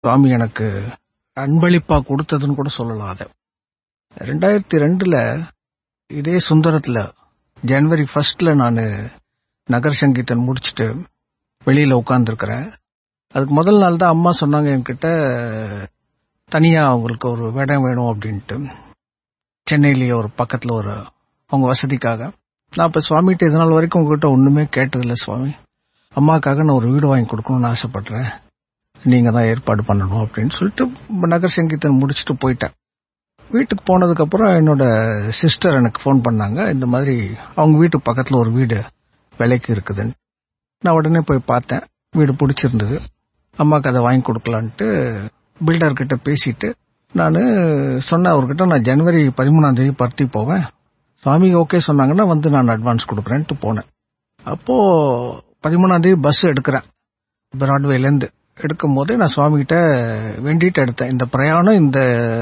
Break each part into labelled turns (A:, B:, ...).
A: சுவாமி எனக்கு அன்பளிப்பா கொடுத்ததுன்னு கூட சொல்லலாம் அதை ரெண்டாயிரத்தி ரெண்டுல இதே சுந்தரத்துல ஜனவரி ஃபர்ஸ்ட்ல நான் நகர் சங்கீதன் முடிச்சுட்டு வெளியில உட்கார்ந்துருக்கிறேன் அதுக்கு முதல் நாள் தான் அம்மா சொன்னாங்க என்கிட்ட தனியா அவங்களுக்கு ஒரு இடம் வேணும் அப்படின்ட்டு சென்னையிலேயே ஒரு பக்கத்துல ஒரு அவங்க வசதிக்காக நான் இப்ப சுவாமிகிட்ட இது நாள் வரைக்கும் உங்ககிட்ட ஒண்ணுமே கேட்டதில்லை சுவாமி அம்மாக்காக நான் ஒரு வீடு வாங்கி கொடுக்கணும்னு ஆசைப்படுறேன் நீங்க தான் ஏற்பாடு பண்ணணும் அப்படின்னு சொல்லிட்டு நகர் சங்கீதன் முடிச்சுட்டு போயிட்டேன் வீட்டுக்கு போனதுக்கு அப்புறம் என்னோட சிஸ்டர் எனக்கு ஃபோன் பண்ணாங்க இந்த மாதிரி அவங்க வீட்டு பக்கத்துல ஒரு வீடு விலைக்கு இருக்குதுன்னு நான் உடனே போய் பார்த்தேன் வீடு பிடிச்சிருந்தது அம்மாக்கு அதை வாங்கி கொடுக்கலான்ட்டு பில்டர் கிட்ட பேசிட்டு நான் சொன்னேன் அவர்கிட்ட நான் ஜனவரி பதிமூணாம் தேதி பருத்தி போவேன் சுவாமி ஓகே சொன்னாங்கன்னா வந்து நான் அட்வான்ஸ் கொடுக்குறேன்ட்டு போனேன் அப்போ பதிமூணாம் தேதி பஸ் எடுக்கிறேன் பிராட்வேலேருந்து எடுக்கும் போதே நான் சுவாமி கிட்ட வேண்டிட்டு எடுத்தேன் இந்த பிரயாணம் இந்த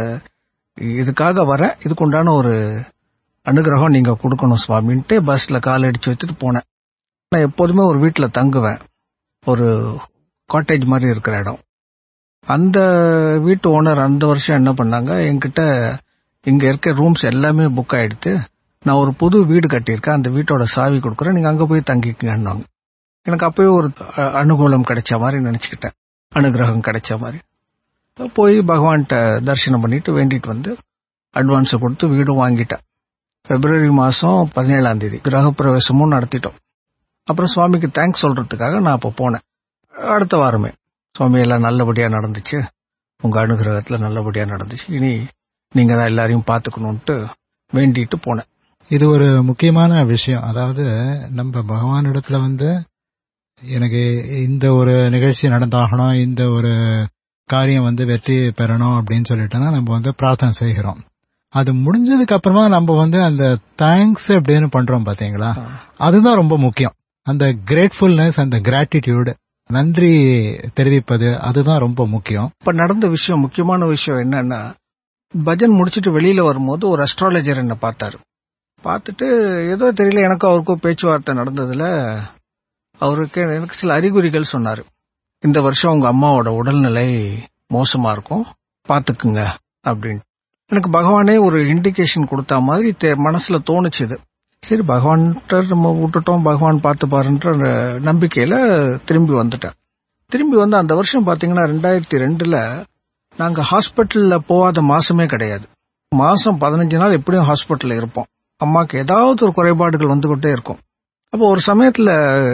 A: இதுக்காக வரேன் இதுக்கு உண்டான ஒரு அனுகிரகம் நீங்க கொடுக்கணும் சுவாமின்ட்டு பஸ்ல கால் அடிச்சு வச்சுட்டு போனேன் நான் எப்போதுமே ஒரு வீட்டுல தங்குவேன் ஒரு காட்டேஜ் மாதிரி இருக்கிற இடம் அந்த வீட்டு ஓனர் அந்த வருஷம் என்ன பண்ணாங்க என்கிட்ட இங்க இருக்க ரூம்ஸ் எல்லாமே புக் ஆயிடுத்து நான் ஒரு புது வீடு கட்டியிருக்கேன் அந்த வீட்டோட சாவி கொடுக்குறேன் நீங்க அங்க போய் தங்கிக்கங்கன்னாங்க எனக்கு அப்பவே ஒரு அ- அனுகூலம் கிடைச்ச மாதிரி நினைச்சுக்கிட்டேன் அனுகிரகம் கிடைச்ச மாதிரி போய் பகவான்கிட்ட தரிசனம் பண்ணிட்டு வேண்டிட்டு வந்து அட்வான்ஸை கொடுத்து வீடும் வாங்கிட்டேன் பிப்ரவரி மாசம் பதினேழாம் தேதி கிரகப்பிரவேசமும் நடத்திட்டோம் அப்புறம் சுவாமிக்கு தேங்க்ஸ் சொல்றதுக்காக நான் அப்போ போனேன் அடுத்த வாரமே சுவாமி எல்லாம் நல்லபடியா நடந்துச்சு உங்க அனுகிரகத்துல நல்லபடியா நடந்துச்சு இனி நீங்க தான் எல்லாரையும் பாத்துக்கணும்ட்டு வேண்டிட்டு போனேன்
B: இது ஒரு முக்கியமான விஷயம் அதாவது நம்ம பகவானிடத்துல வந்து எனக்கு இந்த ஒரு நிகழ்ச்சி நடந்தாகணும் இந்த ஒரு காரியம் வந்து வெற்றி பெறணும் அப்படின்னு சொல்லிட்டோம்னா நம்ம வந்து பிரார்த்தனை செய்கிறோம் அது முடிஞ்சதுக்கு அப்புறமா நம்ம வந்து அந்த தேங்க்ஸ் அப்படின்னு பண்றோம் பாத்தீங்களா அதுதான் ரொம்ப முக்கியம் அந்த கிரேட்ஃபுல்னஸ் அந்த கிராட்டிடியூடு நன்றி தெரிவிப்பது அதுதான் ரொம்ப முக்கியம்
A: இப்ப நடந்த விஷயம் முக்கியமான விஷயம் என்னன்னா பஜன் முடிச்சிட்டு வெளியில வரும்போது ஒரு அஸ்ட்ராலஜர் என்ன பார்த்தாரு பார்த்துட்டு ஏதோ தெரியல எனக்கும் அவருக்கும் பேச்சுவார்த்தை நடந்ததுல அவருக்கு எனக்கு சில அறிகுறிகள் சொன்னாரு இந்த வருஷம் உங்க அம்மாவோட உடல்நிலை மோசமா இருக்கும் பாத்துக்குங்க அப்படின்னு எனக்கு பகவானே ஒரு இண்டிகேஷன் கொடுத்த மாதிரி தே- மனசுல தோணுச்சுது சரி பகவான்கிட்ட நம்ம விட்டுட்டோம் பகவான் பார்த்து பாருன்ற நம்பிக்கையில திரும்பி வந்துட்டேன் திரும்பி வந்து அந்த வருஷம் பாத்தீங்கன்னா ரெண்டாயிரத்தி ரெண்டுல நாங்க ஹாஸ்பிட்டல்ல போகாத மாசமே கிடையாது மாசம் பதினஞ்சு நாள் எப்படியும் ஹாஸ்பிட்டல்ல இருப்போம் அம்மாக்கு ஏதாவது ஒரு குறைபாடுகள் வந்துகிட்டே இருக்கும் அப்போ ஒரு சமயத்துல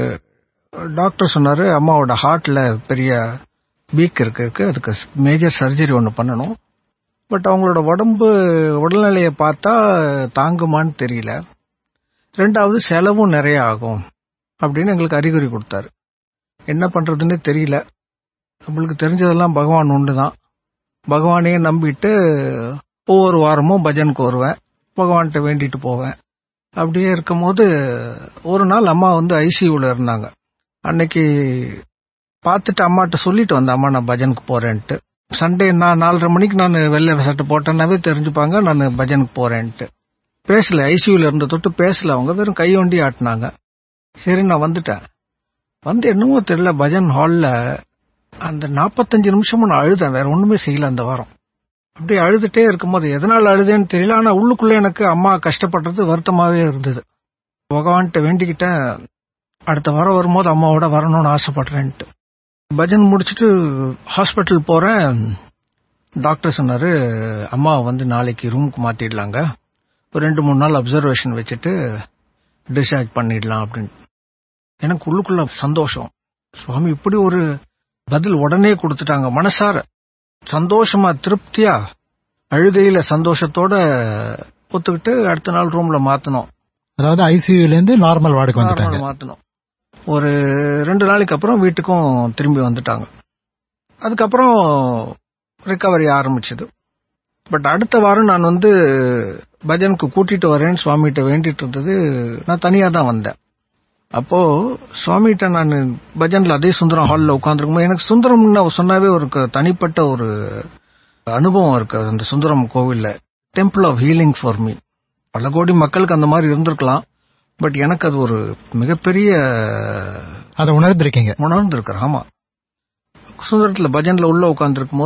A: டாக்டர் சொன்னாரு அம்மாவோட ஹார்ட்ல பெரிய வீக் இருக்கு இருக்கு அதுக்கு மேஜர் சர்ஜரி ஒன்னு பண்ணணும் பட் அவங்களோட உடம்பு உடல்நிலையை பார்த்தா தாங்குமான்னு தெரியல ரெண்டாவது செலவும் நிறைய ஆகும் அப்படின்னு எங்களுக்கு அறிகுறி கொடுத்தாரு என்ன பண்றதுன்னு தெரியல நம்மளுக்கு தெரிஞ்சதெல்லாம் பகவான் ஒன்று தான் பகவானையே நம்பிட்டு ஒவ்வொரு வாரமும் பஜனுக்கு வருவேன் பகவான்கிட்ட வேண்டிட்டு போவேன் அப்படியே இருக்கும்போது ஒரு நாள் அம்மா வந்து ஐசியூல இருந்தாங்க அன்னைக்கு பார்த்துட்டு அம்மாட்ட சொல்லிட்டு வந்தேன் அம்மா நான் பஜனுக்கு போறேன்ட்டு சண்டே நான் நாலரை மணிக்கு நான் வெள்ளை சட்டை போட்டேன்னாவே தெரிஞ்சுப்பாங்க நான் பஜனுக்கு போறேன்ட்டு பேசல ஐசியூல இருந்த தொட்டு பேசல அவங்க வெறும் கை வண்டி ஆட்டினாங்க சரி நான் வந்துட்டேன் வந்து என்னமோ தெரியல பஜன் ஹால்ல அந்த நாற்பத்தஞ்சு நிமிஷமும் நான் அழுதேன் வேற ஒண்ணுமே செய்யல அந்த வாரம் அப்படியே அழுதுட்டே இருக்கும்போது எதனால அழுதேன்னு தெரியல ஆனா உள்ளுக்குள்ள எனக்கு அம்மா கஷ்டப்படுறது வருத்தமாவே இருந்தது பகவான்கிட்ட வேண்டிக்கிட்டேன் அடுத்த வாரம் வரும்போது அம்மாவோட வரணும்னு ஆசைப்படுறேன்ட்டு பஜன் முடிச்சிட்டு ஹாஸ்பிட்டல் போறேன் டாக்டர் சொன்னாரு அம்மாவை வந்து நாளைக்கு ரூமுக்கு மாத்திடலாங்க ஒரு ரெண்டு மூணு நாள் அப்சர்வேஷன் வச்சுட்டு டிஸ்சார்ஜ் பண்ணிடலாம் அப்படின்னு எனக்கு உள்ளுக்குள்ள சந்தோஷம் சுவாமி இப்படி ஒரு பதில் உடனே கொடுத்துட்டாங்க மனசார சந்தோஷமா திருப்தியா அழுகையில சந்தோஷத்தோட ஒத்துக்கிட்டு அடுத்த நாள் ரூம்ல மாத்தணும்
B: அதாவது ஐசியூல இருந்து நார்மல் வார்டுக்கு வந்துட்டாங்க
A: நார்மல் மாத்தணும் ஒரு ரெண்டு நாளைக்கு அப்புறம் வீட்டுக்கும் திரும்பி வந்துட்டாங்க அதுக்கப்புறம் ரிகவரி ஆரம்பிச்சது பட் அடுத்த வாரம் நான் வந்து பஜனுக்கு கூட்டிட்டு வரேன்னு சுவாமிகிட்ட வேண்டிட்டு இருந்தது நான் தனியா தான் வந்தேன் அப்போ சுவாமிகிட்ட நான் பஜன்ல அதே சுந்தரம் ஹால்ல உட்காந்துருக்கும் எனக்கு சுந்தரம்னு சொன்னாவே ஒரு க- தனிப்பட்ட ஒரு அனுபவம் இருக்கு அந்த சுந்தரம் கோவில்ல temple of healing for me பல கோடி மக்களுக்கு அந்த மாதிரி இருந்திருக்கலாம் பட் எனக்கு அது ஒரு மிகப்பெரிய
B: அதை உணர்ந்திருக்கீங்க
A: உணர்ந்திருக்கிறேன் ஆமா சுந்தரத்துல பஜன்ல உள்ள உட்கார்ந்துருக்கும்